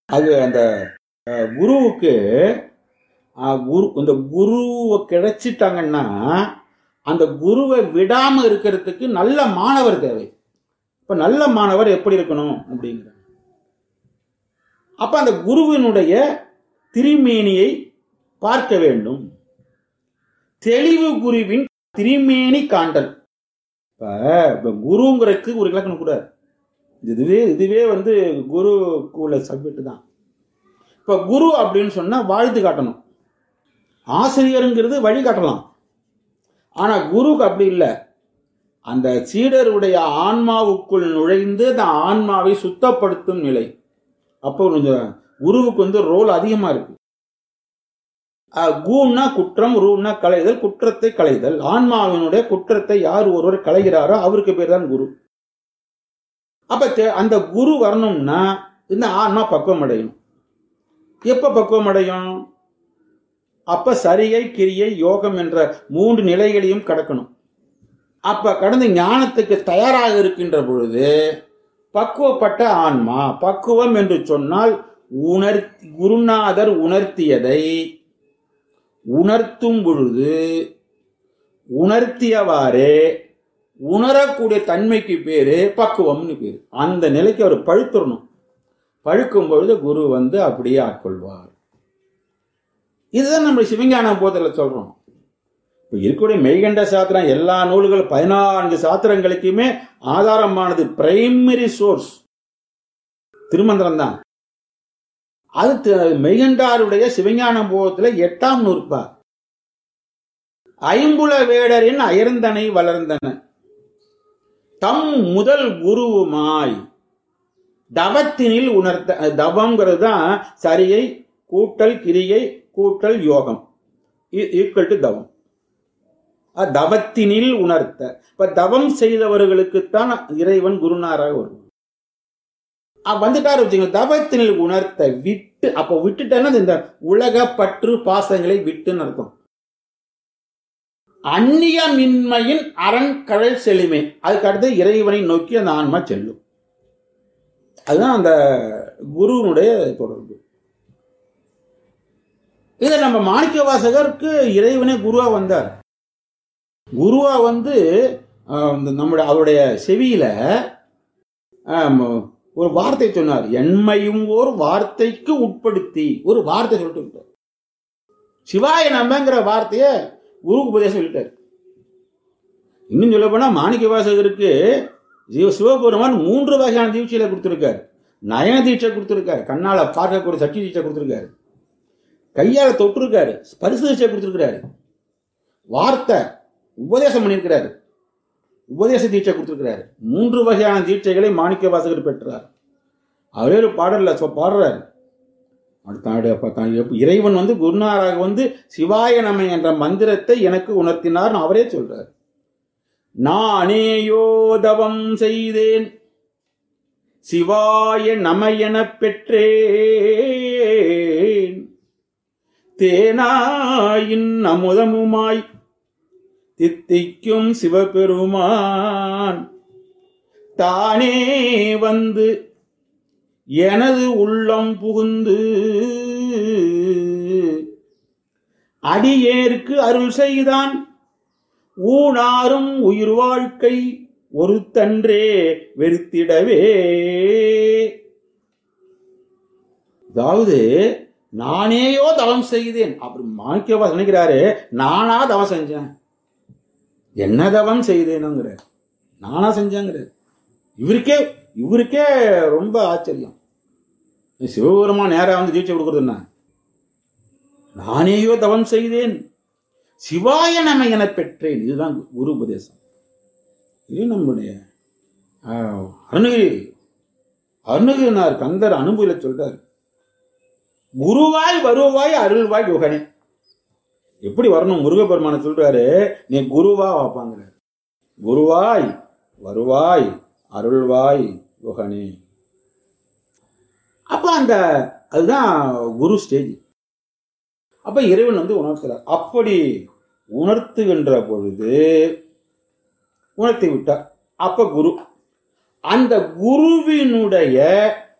அது அந்த அஹ், குருவுக்கு அஹ், குரு இந்த குருவை கிடைச்சிட்டாங்கன்னா அந்த குருவை விடாம இருக்கிறதுக்கு நல்ல மாணவர் தேவை இப்ப நல்ல மாணவர் எப்படி இருக்கணும் அப்படிங்கிற அப்ப அந்த குருவினுடைய திருமேனியை பார்க்க வேண்டும் தெளிவு குருவின் திருமேனி காண்டல் இப்ப இப்ப குருங்கிறதுக்கு ஒரு இலக்கணம் கூட இதுவே இதுவே வந்து குருவுக்கு உள்ள சப்ஜெக்ட் தான் இப்ப குரு அப்படின்னு சொன்னா வாழ்த்து காட்டணும் ஆசிரியருங்கிறது வழி காட்டலாம் ஆனா குருக்கு அப்படி இல்லை அந்த சீடருடைய ஆன்மாவுக்குள் நுழைந்து அந்த ஆன்மாவை சுத்தப்படுத்தும் நிலை அப்போ கொஞ்சம் குருவுக்கு வந்து ரோல் அதிகமா இருக்கு அஹ் கூன்னா குற்றம் ரூன்னா களைதல் குற்றத்தை களைதல் ஆன்மாவினுடைய குற்றத்தை யார் ஒருவர் களைகிறாரோ அவருக்கு பேர் தான் குரு அப்ப தே- அந்த குரு வரணும்னா இந்த ஆன்மா பக்குவம் அடையணும் எப்ப பக்குவம் அடையும் அப்ப சரியை கிரியை யோகம் என்ற மூன்று நிலைகளையும் கடக்கணும் அப்ப கடந்து ஞானத்துக்கு தயாராக இருக்கின்ற பொழுது பக்குவப்பட்ட ஆன்மா பக்குவம் என்று சொன்னால் உணர் குருநாதர் உணர்த்தியதை உணர்த்தும் பொழுது உணர்த்தியவாறே உணரக்கூடிய தன்மைக்கு பேரு பக்குவம்னு பேரு அந்த நிலைக்கு அவர் பழுத்துறணும் பழுக்கும் பொழுது குரு வந்து அப்படியே ஆட்கொள்வார் இதுதான் நம்ம சிவஞான போதில் சொல்றோம் இப்ப இருக்கக்கூடிய மெய்கண்ட சாத்திரம் எல்லா நூல்கள் பதினான்கு சாத்திரங்களுக்குமே ஆதாரமானது பிரைமரி சோர்ஸ் திருமந்திரம் தான் அது தி- மெய்கண்டாருடைய சிவஞான போகத்துல எட்டாம் நூற்பா ஐம்புல வேடரின் அயர்ந்தனை வளர்ந்தன தம் முதல் குருவுமாய் தவத்தினில் உணர்த்த தவம்ங்கிறது தான் சரியை கூட்டல் கிரியை கூட்டல் யோகம் ஈக்குவல் டு தவம் அஹ் தவத்தினில் உணர்த்த இப்ப தவம் செய்தவர்களுக்குத்தான் இறைவன் குருநாராக வரும் அஹ் வந்துட்டாரு வச்சுங்க தவத்தினில் உணர்த்த விட்டு அப்ப விட்டுட்டேன்னா இந்த உலக பற்று பாசங்களை விட்டுன்னு அர்த்தம் அந்நியமின்மையின் அரண் கடல் செழுமை அதுக்கு அடுத்து இறைவனை நோக்கி அந்த ஆன்மா செல்லும் அதுதான் அந்த குருவினுடைய தொடர்பு இதை நம்ம மாணிக்க வாசகருக்கு இறைவனே குருவா வந்தார் குருவா வந்து ஆஹ், இந்த நம்முடைய அவருடைய செவியில ஆம், ஒரு வார்த்தை சொன்னார் எண்மையும் ஓர் வார்த்தைக்கு உட்படுத்தி ஒரு வார்த்தை சொல்லிட்டு விட்டார் சிவாய நம்பங்கிற வார்த்தைய குருக்கு உபதேசம் சொல்லிட்டார் இன்னும் சொல்ல போனா மாணிக்க வாசகருக்கு சிவ சிவபெருமான் மூன்று வகையான தீட்சையில கொடுத்திருக்காரு நயன தீட்சை கொடுத்திருக்காரு கண்ணால பார்க்கக்கூடிய சக்தி தீட்சை கொடுத்திருக்காரு கையால தொட்டிருக்காரு ஸ்பரிச தீட்சை கொடுத்திருக்காரு வார்த்தை உபதேசம் பண்ணியிருக்கிறாரு உபதேச தீட்சை கொடுத்திருக்கிறாரு மூன்று வகையான தீட்சைகளை மாணிக்க வாசகர் பெற்றார் அவரே ஒரு பாடல்ல சொ- பாடுறாரு அடுத்த அப்ப தான் எப்ப- இறைவன் வந்து குருநாராக வந்து சிவாய நம என்ற மந்திரத்தை எனக்கு உணர்த்தினார் அவரே சொல்றார் நானேயோ தவம் செய்தேன் சிவாய நம எனப் பெற்றேன் தேனாயின் அமுதமுமாய் தித்திக்கும் சிவபெருமான் தானே வந்து எனது உள்ளம் புகுந்து அடியேற்கு அருள் செய்தான் ஊனாரும் உயிர் வாழ்க்கை ஒருத்தன்றே வெறுத்திடவே அதாவது நானேயோ தவம் செய்தேன் அப்படி மாணிக்கவா நினைக்கிறாரு நானா தவம் செஞ்சேன் என்ன தவம் செய்தேனுங்கிற நானா செஞ்சேங்கிற இவருக்கே இவருக்கே ரொம்ப ஆச்சரியம் சிவபெருமா நேரா வந்து தீட்சை கொடுக்கறது என்ன நானேயோ தவம் செய்தேன் சிவாய நம என பெற்றேன் இதுதான் குரு உபதேசம் இது நம்முடைய ஆஹ், அருணகிரி அருணகிரினார் கந்தர் அனுபவில சொல்றார் குருவாய் வருவாய் அருள்வாய் யுகனே எப்படி வரணும் முருகப்பெருமான சொல்றாரு நீ குருவா வாப்பாங்கிறார் குருவாய் வருவாய் அருள்வாய் யுகனே அப்ப அந்த அதுதான் குரு ஸ்டேஜ் அப்ப இறைவன் வந்து உணர்த்துறார் அப்படி உணர்த்துகின்ற பொழுது உணர்த்தி விட்டார் அப்ப குரு அந்த குருவினுடைய